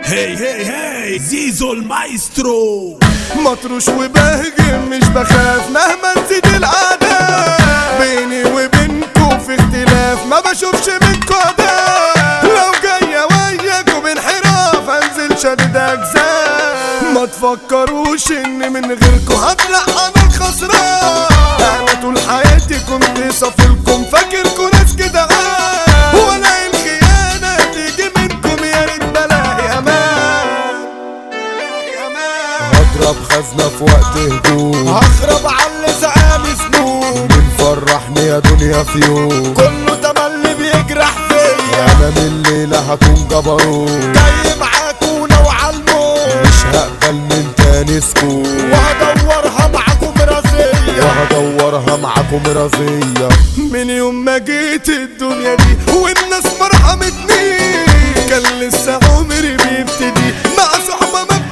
هي هي هي زيزو المايسترو مطروش وبهجم مش بخاف مهما تزيد الأعداء بيني وبينكم في اختلاف ما بشوفش منكم أداء لو جاية وياكم بانحراف انزل شديد أجزاء ما تفكروش ان من غيركم هطلع انا الخسران انا طول حياتي كنت صافلكم فاكركم ناس كده عاد ولا الخيانة تيجي منكم يا ريت بلاقي امان هضرب خزنة في وقت هجوم هخرب على اللي زعاني سنون مين فرحني يا دنيا في يوم كله تملي بيجرح فيا انا من الليلة هكون جبروت جاي معاكوا نوع الموت مش هقبل من تاني سكوت وهدورها معاكم راسية وهدورها معاكم رزية من يوم ما جيت الدنيا دي والناس ما رحمتني كان لسه عمري بيبتدي مع صحبة ما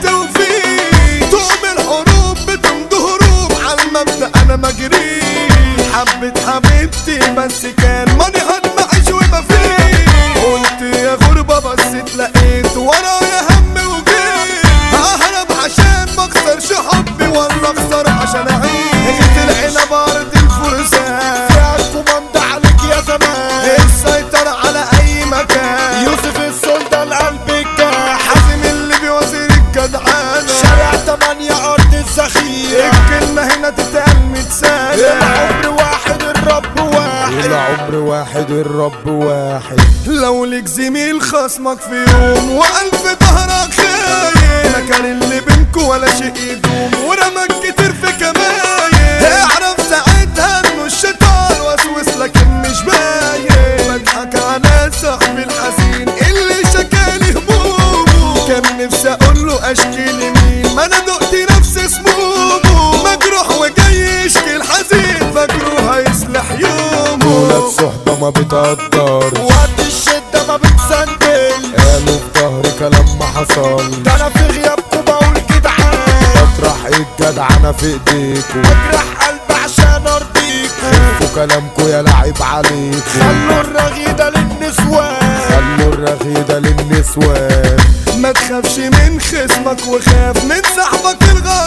بتوفي تقوم الحروب بتمضي هروب على المبدأ انا مجري حبة حبيبتي بس كان ماني هتمعش وما فيه قلت يا غربة بس اتلقيت ورايا هم وجيت اهرب عشان ما اخسرش حبي ولا اخسر عشان اعيش غيت العنب ارض الفرسان فيها الكوماند عليك يا زمان السيطرة على اي مكان يوسف السلطان قلب الجاح حازم اللي بوزير الجدعانة شارع تمانية ارض الذخيرة الكلمة هنا تتقال متسالة العمر واحد الرب واحد العمر واحد الرب واحد لو ليك زميل خصمك في يوم وألف ظهرك خاين ما كان اللي بينكو ولا شيء يدوم ورمك كتير في كماين اعرف ساعتها انه الشيطان وسوس لكن مش باين بضحك على صاحبي الحزين اللي شكالي همومه كان نفسي اقول له اشكي لمين ما انا دقت نفس سمومه مجروح وجاي يشكي الحزين فاكره هيصلح ولاد يومه صحبة ما بتقدر وقت الشدة ما بتسندل قالوا في ظهري كلام ما حصل ده انا في غيابكم بقول جدعان بطرح الجدع انا في ايديكوا اجرح قلبي عشان ارضيكم وكلامكوا يا لعيب عليكوا خلوا الرغيدة للنسوان خلوا الرغيدة للنسوان ما تخافش من خصمك وخاف من صاحبك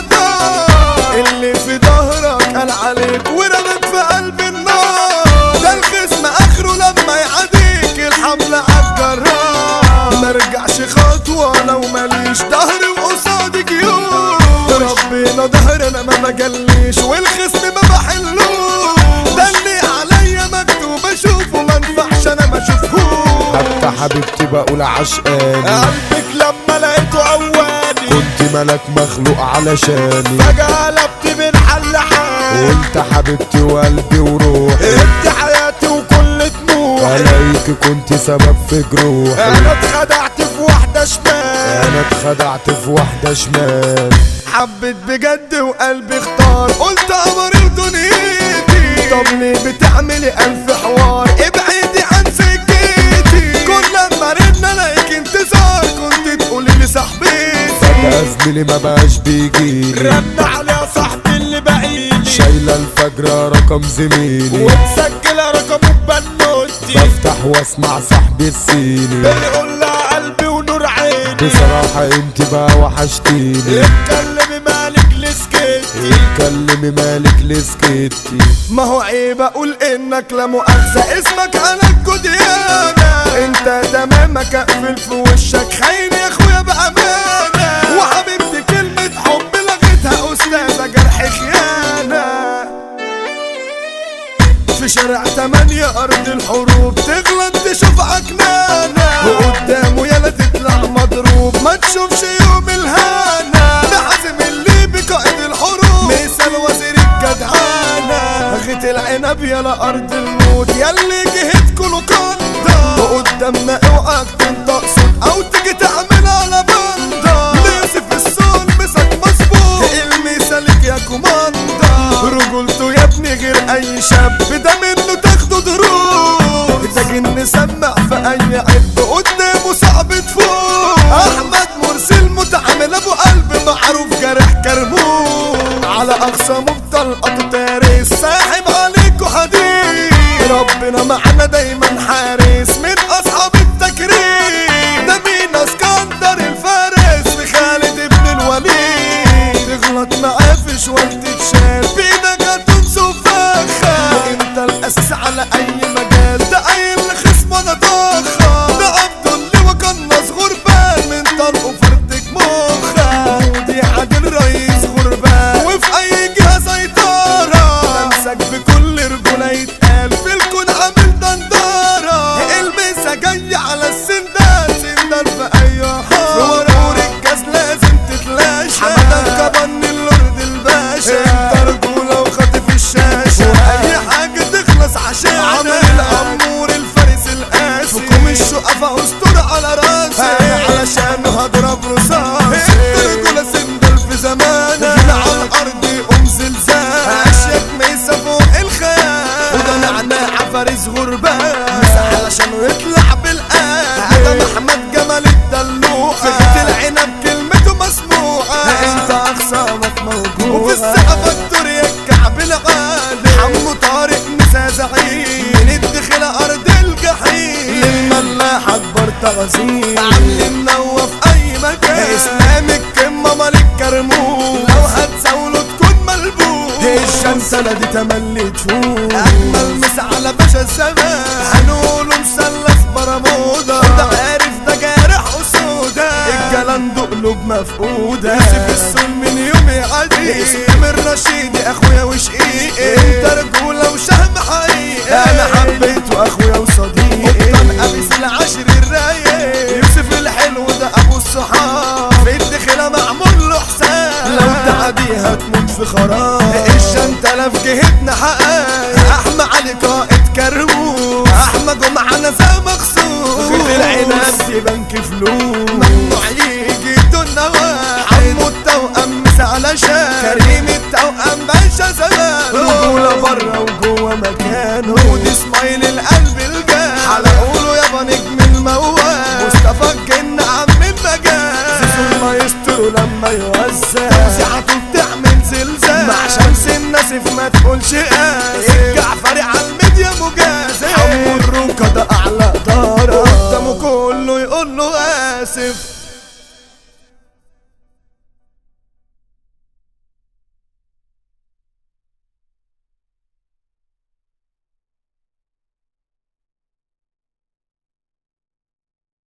الغدار اللي في ظهرك قال عليك ورمك في قلب النار ده الخصم اخره لما يعاديك الحمل عالجرار ما رجعش خطوة لو ماليش ظهري وقصادي جيوش ربنا ظهر انا ما بجليش والخصم ما بحلوش ده اللي عليا مكتوب اشوفه ما ينفعش انا ما اشوفهوش حتى حبيبتي بقول عشقاني قلبك لما لقيته قواني كنت ملك مخلوق علشاني فجأة قلبت من حل حال وانت حبيبتي وقلبي وروحي انت حياتي وكل طموحي عليك كنت سبب في جروحي انا اتخدعت في واحدة شمال انا اتخدعت في واحدة شمال حبيت بجد وقلبي اختار قلت قمري ودنيتي طب ليه بتعملي الف حوار ابعدي عن سكتي كل لما رن الاقيك انتظار كنت تقولي لي صاحبتي فجأة زميلي ما بقاش بيجيلي رن على صاحبي اللي بعيلي شايلة الفجرة رقم زميلي ومسجلة رقمه ببنوتي بفتح واسمع صاحبي السيني بيقول لها قلبي ونور عيني بصراحة انت بقى وحشتيني اتكلمي مالك لسكتي اتكلمي مالك لسكتي ما هو عيب اقول انك لا مؤاخذة اسمك انا الجديانة انت تمامك اقفل في وشك خاين يا اخويا بامانة وحبيبتي كلمة حب لغيتها استاذة جرح خيانة في شارع تمانية ارض الحروب تغلط تشوف عكنانة وقدامه يلا تطلع مضروب ما تشوفش يوم الهانا ده حازم اللي بقائد الحروب مثال وزير الجدعانة غيت العنب يلا ارض الموت ياللي جهت كله قندة وقدامنا اوعك تنطق صوت او تيجي تعمل على بندة يوسف السول مسك مظبوط المثالك يا كوماندا رجولته يا ابني غير اي شاب ده منه تاخده دروس ده جن سمع في اي عب قدامه صعب تفوق احمد مرسي المتعامل ابو قلب معروف جارح كرموس على اقصى مبطل تاريس ساحب عليكوا حديد ربنا معنا دايما حارس من اصحاب التكريم ده مين اسكندر الفارس تملي تفوت اجمل مس على باشا الزمان هنقوله مثلث برمودا ده عارف ده جارح وسودا الجلند قلوب مفقودة يوسف السول من يومي عادي اسمر رشيدي اخويا وشقيقي انت رجولة وشهم حقيقي انا حبيته اخويا وصديقي قبطان قميص العشر الرايق يوسف الحلو ده ابو الصحاب في الدخلة معمول له حساب لو تعديها تموت في خراب الشنتلة في جهتنا حقايق احمى علي قائد كرموس احمى جمعة نزا مخصوص خد العنب دي بنك فلوس ممنوع يجي دون نواح عمو التوأم مس على شان كريم التوأم باشا زمان رجولة برا وجوه مكانه ود اسماعيل القلب الجان على قوله يابا نجم الموال مصطفى الجن عم المجال زيزو المايسترو لما يوزع توزيعاته بتعمل زلزال مع شمس الناسف ما تقولش قاسي الجعفري على الميديا مجازي حمو الروكة ده اعلى دارة قدامه كله يقول له اسف